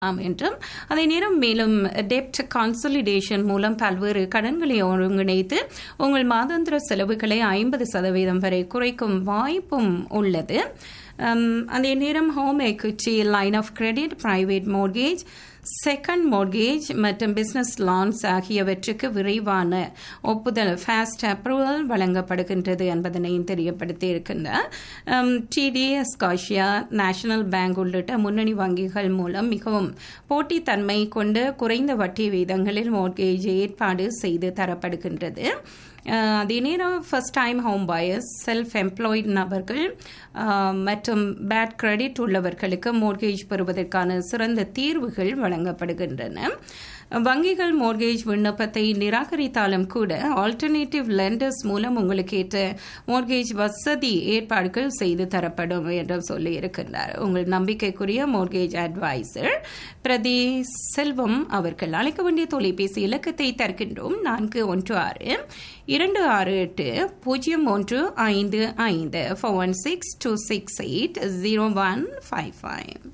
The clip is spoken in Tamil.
ஆம் என்றும் அதே நேரம் மேலும் டெப்ட் கான்சலிடேஷன் மூலம் பல்வேறு கடன்களை ஒருங்கிணைத்து உங்கள் மாதாந்திர செலவுகளை ஐம்பது சதவீதம் வரை குறைக்கும் வாய்ப்பும் உள்ளது Um, அதே நேரம் home equity line of credit private mortgage second mortgage மற்றும் பிசினஸ் லான்ஸ் ஆகியவற்றுக்கு விரைவான ஒப்புதல் ஃபாஸ்ட் அப்ரூவல் வழங்கப்படுகின்றது என்பதனையும் தெரியப்படுத்தி இருக்கின்றார் டிடிஎஸ் காஷியா நேஷனல் பேங்க் உள்ளிட்ட முன்னணி வங்கிகள் மூலம் மிகவும் போட்டித்தன்மை கொண்டு குறைந்த வட்டி வீதங்களில் மோர்கேஜ் ஏற்பாடு செய்து தரப்படுகின்றது அதே நேரம் first time home buyers self employed நபர்கள் மற்றும் பேட் கிரெடிட் உள்ளவர்களுக்கு மோர்கேஜ் பெறுவதற்கான சிறந்த தீர்வுகள் வழங்கப்படுகின்றன வங்கிகள் மோர்கேஜ் விண்ணப்பத்தை நிராகரித்தாலும் கூட ஆல்டர்னேட்டிவ் லெண்டர்ஸ் மூலம் உங்களுக்கு ஏற்ற மோர்கேஜ் வசதி ஏற்பாடுகள் செய்து தரப்படும் என்று சொல்லி இருக்கின்றார் உங்கள் நம்பிக்கைக்குரிய மோர்கேஜ் அட்வைசர் பிரதி செல்வம் அவர்கள் அழைக்க வேண்டிய தொலைபேசி இலக்கத்தை தருகின்றோம் நான்கு ஒன்று ஆறு இரண்டு ஆறு எட்டு பூஜ்ஜியம் ஒன்று ஐந்து ஐந்து four one six two six eight zero one five five